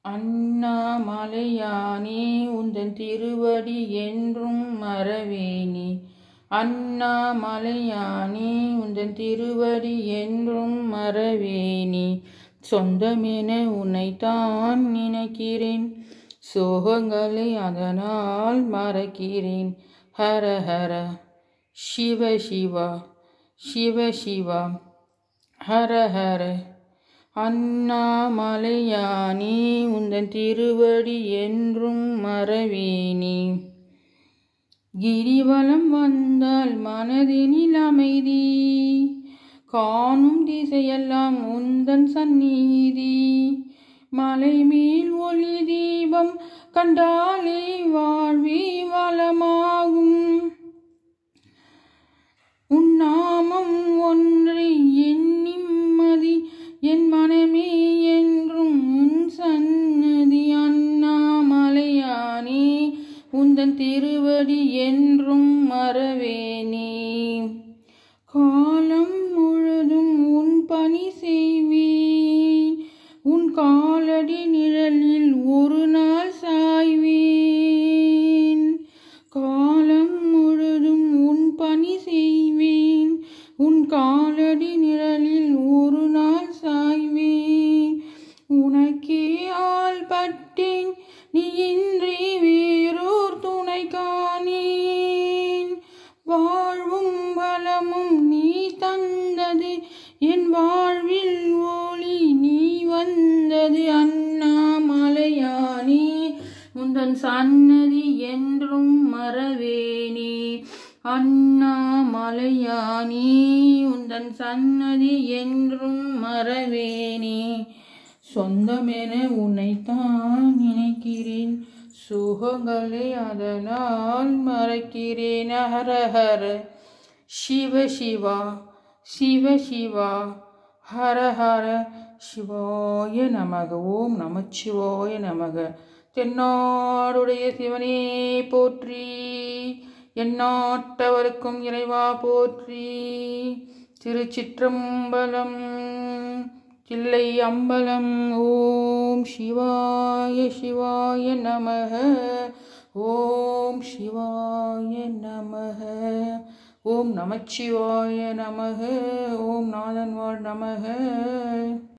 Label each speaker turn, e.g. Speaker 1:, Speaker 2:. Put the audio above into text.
Speaker 1: அண்ணாமலையானே உந்தன் திருவடி என்றும் மறவேனே அண்ணாமலையானே உந்தன் திருவடி என்றும் மறவேனே சொந்தமென உன்னைத்தான் நினைக்கிறேன் சோகங்களை அதனால் மறக்கிறேன் ஹர ஹர சிவ சிவா சிவ சிவா ஹர ஹர அண்ணாமலையானே உந்தன் திருவடி என்றும் மறவேனே கிரிவலம் வந்தால் மனதினில் அமைதி காணும் திசையெல்லாம் உந்தன் சந்நிதி மலை மேல் ஒளி தீபம் கண்டாலே வாழ்வி வளமாகும் உன்னாமம் ஒன்றை என் நிம்மதி என் மனமே என்றும் உன் சன்னதி அண்ணாமலையானே உந்தன் திருவடி என்றும் மறவேனே காலம் முழுதும் உன் பணி செய்வேன் உன் காலடி நிழலில் ஒரு நாள் சாய்வேன் காலம் முழுதும் உன் பணி செய்வேன் உன் காலடி நிழலில் ஒரு நாள் சாய்வேன் உனக்கே ஆள் பட்டேன் நீ இன்றி வேறோர் துணை காணேன் வாழ்வும் வளமும் நீ தந்தது என் வாழ்வில் ஒளி நீ வந்தது அண்ணாமலையானே உந்தன் சன்னதி என்றும் மறவேனே அண்ணாமலையானே உந்தன் சன்னதி என்றும் மறவேனே சொந்தமென உன்னைத்தான் நினைக்கிறேன் சுகங்களை அதனால் மறக்கிறேன் ஹர ஹர சிவ சிவா சிவ சிவா ஹர ஹர சிவாய நமக ஓம் நமச்சிவாய நமக தென்னாடுடைய சிவனே போற்றி எந்நாட்டவருக்கும் இறைவா போற்றி திருச்சிற்றம்பலம் தில்லை அம்பலம் ஓம் சிவாய சிவாய நமக ஓம் சிவாய நமக ஓம் நமச்சிவாய நமக ஓம் நாதன்வாழ் நமக